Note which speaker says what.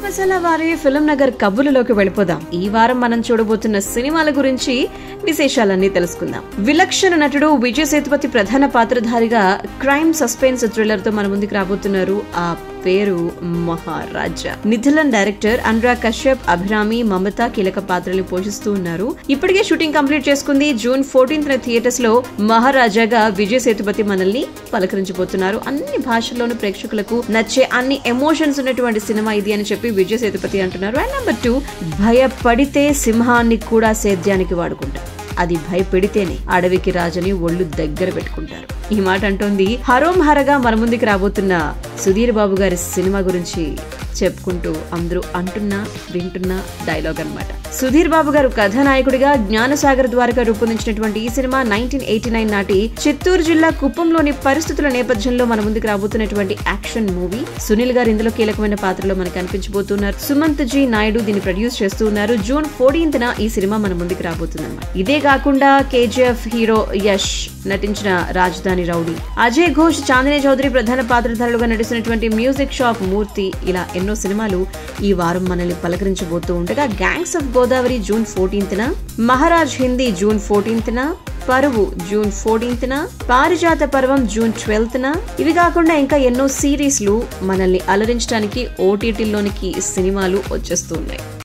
Speaker 1: మసాలా వారి ఫిల్మ్ నగర్ కబుర్లలోకి వెళ్ళిపోదాం ఈ వారం మనం చూడబోతున్న సినిమాల గురించి విశేషాలన్నీ తెలుసుకుందాం విలక్షణ నటుడు విజయ్ సేతుపతి ప్రధాన పాత్రధారిగా క్రైమ్ సస్పెన్స్ థ్రిల్లర్ తో మన ముందుకు రాబోతున్నారు ఆ పేరు మహారాజా నిధిలన్ డైరెక్టర్ అనురాగ్ కశ్యప్ అభిరామి మమత కీలక పాత్రలు పోషిస్తూ ఉన్నారు ఇప్పటికే షూటింగ్ కంప్లీట్ చేసుకుంది జూన్ ఫోర్టీన్త్ థియేటర్స్ లో మహారాజాగా విజయ్ సేతుపతి మనల్ని పలకరించబోతున్నారు అన్ని భాషల్లోనూ ప్రేక్షకులకు నచ్చే అన్ని ఎమోషన్స్ ఉన్నటువంటి సినిమా ఇది అని చెప్పి విజయ్ సేతుపతి అంటున్నారు అండ్ నెంబర్ టూ భయపడితే సింహాన్ని కూడా సేద్యానికి వాడుకుంటారు అది భయపెడితేనే అడవికి రాజని ఒళ్ళు దగ్గర పెట్టుకుంటారు ఈ మాట అంటోంది హరోం హరగా మన ముందుకు రాబోతున్న సుధీర్ బాబు గారి సినిమా గురించి చెప్పుకుంటూ అందరూ అంటున్నా వింటున్న డైలాగ్ అన్నమాట సుధీర్ బాబు గారు కథానాయకుడిగా జ్ఞానసాగర్ ద్వారాగా రూపొందించినటువంటి ఈ సినిమా నైన్టీన్ ఎయిటీ నైన్ నాటి చిత్తూరు జిల్లా కుప్పంలోని పరిస్థితుల నేపథ్యంలో మన ముందుకు రాబోతున్నటువంటి యాక్షన్ మూవీ సునీల్ గారు ఇందులో కీలకమైన పాత్రలో మనకు కనిపించబోతున్నారు సుమంత్ జీ నాయుడు దీన్ని ప్రొడ్యూస్ చేస్తూ ఉన్నారు జూన్ ఫోర్టీన్త్ న ఈ సినిమా మన ముందుకు రాబోతుందన్నమాట ఇదే కాకుండా కేజీఎఫ్ హీరో యష్ నటించిన రాజధాని రౌడీ అజయ్ ఘోష్ చాందిని చౌదరి ప్రధాన పాత్రధారులుగా నటిస్తున్నటువంటి మ్యూజిక్ షాప్ మూర్తి ఇలా ఎన్నో సినిమాలు ఈ వారం మనల్ని పలకరించబోతూ ఉండగా gangs of Godavari June fourteenth న మహారాజ్ హిందీ జూన్ ఫోర్టీన్త్ న పరువు జూన్ ఫోర్టీన్త్ న పారిజాత పర్వం జూన్ ట్వెల్త్ న ఇవి కాకుండా ఇంకా ఎన్నో సిరీస్లు మనల్ని అలరించడానికి ఓటీటీలోనికి సినిమాలు వచ్చేస్తూ ఉన్నాయి